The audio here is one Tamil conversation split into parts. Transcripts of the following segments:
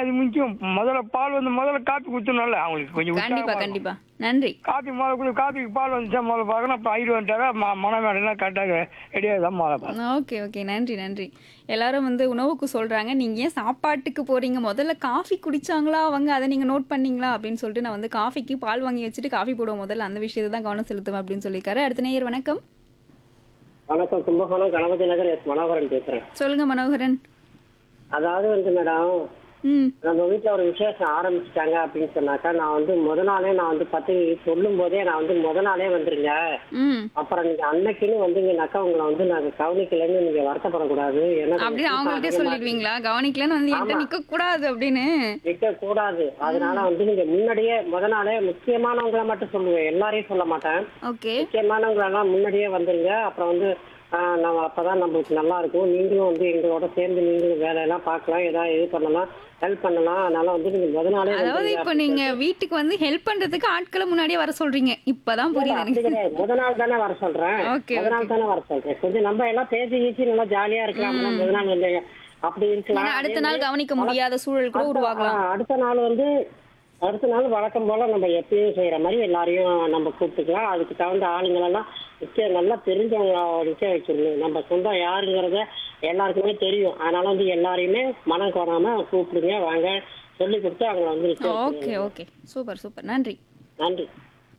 அது முக்கியம் முதல்ல பால் வந்து முதல்ல காப்பி குத்தணும்ல அவங்களுக்கு கொஞ்சம் கண்டிப்பா உற்சாகமா இருக்கும். கண்டிப்பா நன்றி காப்பி முதல்ல குடி காப்பிக்கு பால் வந்துச்சா முதல்ல பார்க்கணும் அப்புறம் ஐடு வந்துட்டாங்க ம- மணமேடெல்லாம் கரெக்டாக ரெடியாக தான் முதல்ல பார்க்கணும் ஓகே ஓகே நன்றி நன்றி எல்லாரும் வந்து உணவுக்கு சொல்றாங்க நீங்க ஏன் சாப்பாட்டுக்கு போறீங்க முதல்ல காஃபி குடிச்சாங்களா அவங்க அதை நீங்க நோட் பண்ணீங்களா அப்படின்னு சொல்லிட்டு நான் வந்து காஃபிக்கு பால் வாங்கி வச்சுட்டு காஃபி போடுவோம் முதல்ல அந்த விஷயத்தை தான் கவனம் செலுத்துவேன் அப்படின்னு சொல்லியிருக்காரு அடுத்த நேயர் வணக்கம் வணக்கம் கும்பகோணம் கணபதி நகர் எஸ் மனோகரன் பேசுறேன் சொல்லுங்க மனோகரன் அதாவது வந்து மேடம் ம் நம்ம வீட்டில் ஒரு விசேஷம் ஆரம்பிச்சிட்டாங்க அப்படின்னு சொன்னாக்கா நான் வந்து முத நாளே நான் வந்து பத்தி சொல்லும் போதே நான் வந்து முத நாளே வந்துருங்க ம் அப்புறம் நீங்க அன்னைக்குன்னு வந்தீங்கன்னாக்கா உங்களை வந்து நாங்க கவனிக்கலைன்னு நீங்க வருத்தப்படக்கூடாது ஏன்னா அப்படி அவங்கள்ட்டே சொல்லிடுவீங்களா கவனிக்கலன்னு வந்து என்கிட்ட நிக்க கூடாது அப்படின்னு நிக்க கூடாது அதனால வந்து நீங்க முன்னாடியே முத நாளே முக்கியமானவங்கள மட்டும் சொல்லுவேன் எல்லாரையும் சொல்ல மாட்டேன் ஓகே முக்கியமானவங்களெல்லாம் முன்னாடியே வந்துருங்க அப்புறம் வந்து ஆஹ், நம்ம அப்பதான் நம்மளுக்கு நல்லா இருக்கும் நீங்களும் வந்து எங்களோட சேர்ந்து நீங்களும் வேலையெல்லாம் பார்க்கலாம் ஏதாவது இது பண்ணலாம் ஹெல்ப் பண்ணலாம் அதனால வந்து நீங்க முத நாளே அதாவது வந்துருங்க இப்போ நீங்க வீட்டுக்கு வந்து ஹெல்ப் பண்றதுக்கு ஆட்களை முன்னாடியே வர சொல்றீங்க இப்பதான் புரியுது அப்படி எனக்கு கிடையாது. முத நாள் தானே வர சொல்றேன் Okay, முத நாள் தானே வர சொல்றேன் கொஞ்சம் நம்ம எல்லாம் பேசி கீசி நல்லா ஜாலியா இருக்கலாம் முத நாள் வந்து அப்படி இருக்கலாம் ஏன்னா அடுத்த அதே நாள் மாதிரி கவனிக்க முடியாத சூழல் கூட அடுத்த- உருவாகலாம் ஆ, அடுத்த நாள் வந்து அடுத்த நாள் வழக்கம் போல நம்ம எப்பயும் செய்யற மாதிரி எல்லாரையும் நம்ம கூப்பிட்டுக்கலாம் அதுக்கு தகுந்த ஆளுங்களெல்லாம் நிச்சயம் நல்லா தெரிஞ்சவங்க நிச்சயம் வச்சிடணும் நம்ம சொந்தம் யாருங்கிறத எல்லாருக்குமே தெரியும் அதனால வந்து எல்லாரையுமே மனம் கோராம கூப்பிடுங்க வாங்க சொல்லி கொடுத்து அவங்க வந்து நிச்சயம் ஓகே ஓகே சூப்பர் சூப்பர் நன்றி நன்றி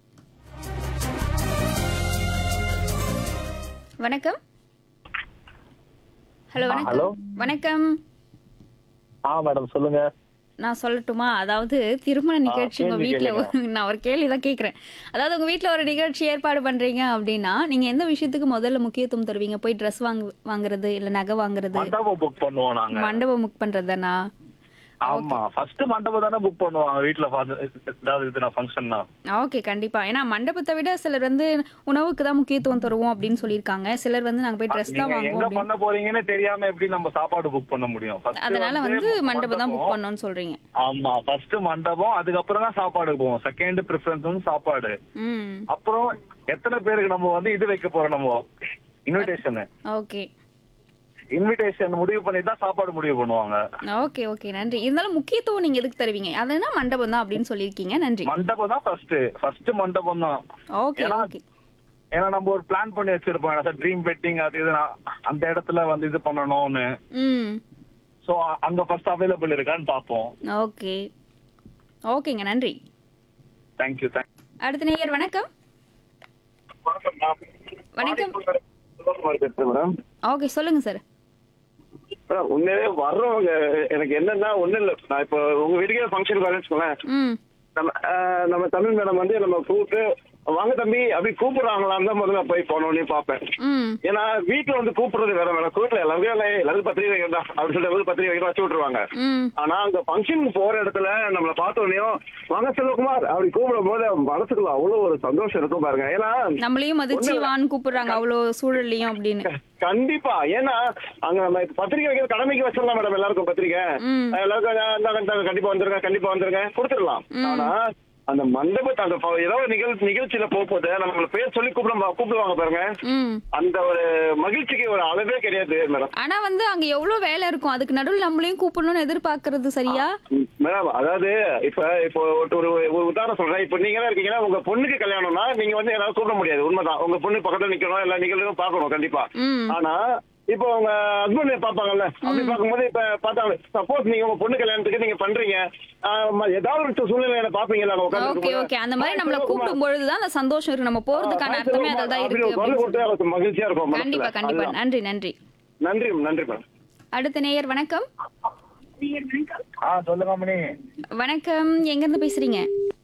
வணக்கம் ஹலோ ஹலோ. வணக்கம் வணக்கம் ஆ மேடம் சொல்லுங்க நான் சொல்லட்டுமா அதாவது திருமண நிகழ்ச்சி உங்க கேள்வி வீட்ல கேளுங்க. ஒரு- நான் ஒரு கேள்வி தான் கேட்குறேன் அதாவது உங்க வீட்ல ஒரு நிகழ்ச்சி ஏற்பாடு பண்றீங்க அப்படின்னா நீங்க எந்த விஷயத்துக்கு முதல்ல முக்கியத்துவம் தருவீங்க போய் ட்ரெஸ் வாங்க வாங்குறது இல்ல நகை வாங்குறது மண்டபம் புக் பண்ணுவோம் நாங்க மண்டபம் புக் பண்றதுதானா ஆமா ஃபர்ஸ்ட் மண்டபம் தானே புக் பண்ணுவாங்க வீட்ல father- ஏதாவது இதுனா ஃபங்க்ஷன்னா ஓகே கண்டிப்பா ஏன்னா மண்டபத்தை விட சிலர் வந்து உணவுக்கு தான் முக்கியத்துவம் தருவோம் அப்படின்னு சொல்லியிருக்காங்க சிலர் வந்து நாங்க போய் ட்ரெஸ் தான் நீங்க வாங்குவோம் எங்க அப்படின்னு பண்ண போறீங்கன்னு தெரியாம எப்படி நம்ம சாப்பாடு புக் பண்ண முடியும் First அதனால வந்து மண்டபம் தான் புக் பண்ணணும்னு சொல்றீங்க ஆமா ஃபர்ஸ்ட் மண்டபம் அதுக்கப்புறம் தான் சாப்பாடு போவோம் செகண்ட் ப்ரிஃபரன்ஸ் வந்து சாப்பாடு ம் அப்புறம் எத்தனை பேருக்கு நம்ம வந்து இது வைக்க போறோம் நம்ம இன்விடேஷன் ஓகே இன்விடேஷன் முடிவு பண்ணி தான் சாப்பாடு முடிவு பண்ணுவாங்க ஓகே ஓகே நன்றி இருந்தாலும் முக்கியத்துவம் நீங்க எதுக்கு தருவீங்க அதுனா மண்டபம் தான் அப்படின்னு சொல்லியிருக்கீங்க நன்றி மண்டபம் தான் ஃபர்ஸ்ட் ஃபர்ஸ்ட் மண்டபம் தான் ஓகே ஏன்னா- ஓகே ஏன்னா நம்ம ஒரு பிளான் பண்ணி வச்சிருப்போம் சார் ட்ரீம் வெட்டிங் அது இது அந்த இடத்துல வந்து இது பண்ணணும்னு ம் சோ அங்க ஃபர்ஸ்ட் அவைலபிள் இருக்கான்னு பார்ப்போம் ஓகே ஓகேங்க நன்றி தேங்க்யூ தேங்க் அடுத்த நேயர் வணக்கம் வணக்கம் மேடம் ஓகே சொல்லுங்க சார் உண்மையிலே வர்றவங்க எனக்கு என்னன்னா ஒண்ணும் இல்ல நான் இப்போ உங்க வீட்டுக்கே ஃபங்க்ஷன் வரேன்னு வச்சுக்கோங்களேன் ம் நம்ம ஆஹ், நம்ம தமிழ் மேடம் வந்து நம்ம கூப்பிட்டு வாங்க தம்பி அப்படி கூப்பிடுறாங்களான்னு தான் முதல்ல போய் போனோன்னே பார்ப்பேன் ம் ஏன்னா வீட்டுல வந்து கூப்பிடுறது வேற வேற கூப்பிடல எல்லாருமே இல்லை, எல்லாரும் பத்திரிகை வைக்கிறதா அப்படின்னு சொல்லிட்டு எல்லாரும் பத்திரிகை வைக்கிறதா வச்சு விட்டுருவாங்க ம் ஆனா அங்க ஃபங்க்ஷனுக்கு போற இடத்துல நம்மள பார்த்த உடனேயும் வாங்க செல்வகுமார் அப்படி கூப்பிடும் போது மனசுக்குள்ள அவ்வளவு ஒரு சந்தோஷம் இருக்கும் பாருங்க ஏன்னா நம்மளையும் மதிச்சு வான்னு கூப்பிடுறாங்க அவ்வளோ சூழல்லையும் அப்படின்னு கண்டிப்பா ஏன்னா அங்க நம்ம இப்ப பத்திரிக்கை வைக்கிற கடமைக்கு வச்சிடலாம் மேடம் எல்லாருக்கும் பத்திரிக்கை ம். எல்லாருக்கும் அஹ் இந்தாங்க, இந்தாங்க, கண்டிப்பா வந்துருங்க கண்டிப்பா வந்துருங்க கொடுத்துடலாம் ஆனா அந்த மண்டபத்தை அந்த ப- ஏதோ ஒரு நிகழ் நிகழ்ச்சியில போகும்போது நம்மள பேர் சொல்லி கூப்பிட கூப்பிடுவாங்க பாருங்க ம் அந்த ஒரு மகிழ்ச்சிக்கு ஒரு அளவே கிடையாது மேடம் ஆனா வந்து அங்க எவ்வளவு வேலை இருக்கும் அதுக்கு நடுவில் நம்மளையும் கூப்பிடணும்னு எதிர்பார்க்கறது சரியா மேடம் அதாவது இப்ப இப்போ ஒரு ஒரு ஒரு உதாரணம் சொல்றேன் இப்ப நீங்க தான் இருக்கீங்கன்னா உங்க பொண்ணுக்கு கல்யாணம்னா நீங்க வந்து யாராவது கூப்பிட முடியாது உண்மைதான் உங்க பொண்ணு பக்கத்துல நிக்கணும் எல்லா நிகழ்வும் பார்க்கணும் கண்டிப்பா ம் ஆனா இப்போ உங்க ஹஸ்பண்ட் பாப்பாங்கல்ல அப்படி பார்க்கும்போது இப்ப பார்த்தாங்க சப்போஸ் நீங்க உங்க பொண்ணு கல்யாணத்துக்கு நீங்க பண்றீங்க ஆஹ் ம- ஏதாவது ஒரு சூழ்நிலை பாப்பீங்கல்ல அங்க உட்கார்ந்து ஓகே ஓகே அந்த மாதிரி நம்மள கூப்பிடும் பொழுதுதான் அந்த சந்தோஷம் இருக்கு நம்ம போறதுக்கான அர்த்தமே அதில் தான் இருக்கு அப்படின்னு சொல்லி. கொடுத்து மகிழ்ச்சியா இருக்கும் மனசுல. கண்டிப்பா கண்டிப்பா அதுதான். நன்றி நன்றி நன்றி நன்றி மேடம் அடுத்த நேயர் வணக்கம் ஆ சொல்லுங்க மணி வணக்கம் எங்க இருந்து பேசுறீங்க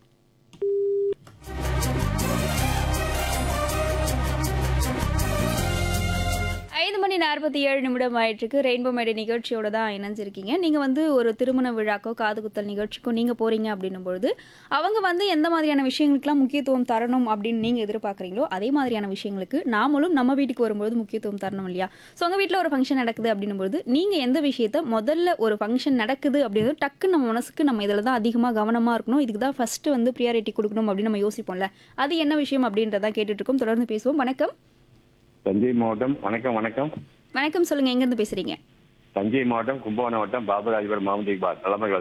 ஐந்து மணி நாற்பத்தி ஏழு நிமிடம் ஆயிட்டிருக்கு ரெயின்போ மேடை நிகழ்ச்சியோட தான் இணைஞ்சிருக்கீங்க நீங்கள் வந்து ஒரு திருமண விழாக்கோ காது குத்தல் நிகழ்ச்சிக்கோ நீங்கள் போகிறீங்க அப்படின்னும் பொழுது அவங்க வந்து எந்த மாதிரியான விஷயங்களுக்கெல்லாம் முக்கியத்துவம் தரணும் அப்படின்னு நீங்கள் எதிர்பார்க்குறீங்களோ அதே மாதிரியான விஷயங்களுக்கு நாமளும் நம்ம வீட்டுக்கு வரும்போது முக்கியத்துவம் தரணும் இல்லையா ஸோ உங்கள் வீட்டில் ஒரு ஃபங்க்ஷன் நடக்குது அப்படின்னும் பொழுது நீங்கள் எந்த விஷயத்த முதல்ல ஒரு ஃபங்க்ஷன் நடக்குது அப்படின்றது டக்குன்னு நம்ம மனசுக்கு நம்ம இதில் தான் அதிகமாக கவனமாக இருக்கணும் இதுக்கு தான் ஃபஸ்ட்டு வந்து ப்ரியாரிட்டி கொடுக்கணும் அப்படின்னு நம்ம யோசிப்போம்ல அது என்ன விஷயம் அப்படின்றதான் கேட்டுட்டு இருக்கோம் தொடர்ந்து பேசுவோம் வணக்கம் தஞ்சை மாவட்டம் வணக்கம் வணக்கம் வணக்கம் சொல்லுங்கள் எங்கேருந்து பேசுகிறீங்க தஞ்சை மாவட்டம் கும்பகோணம் மாவட்டம் பாபுராஜபுரம் மாவட்ட இக்பால் தலைமை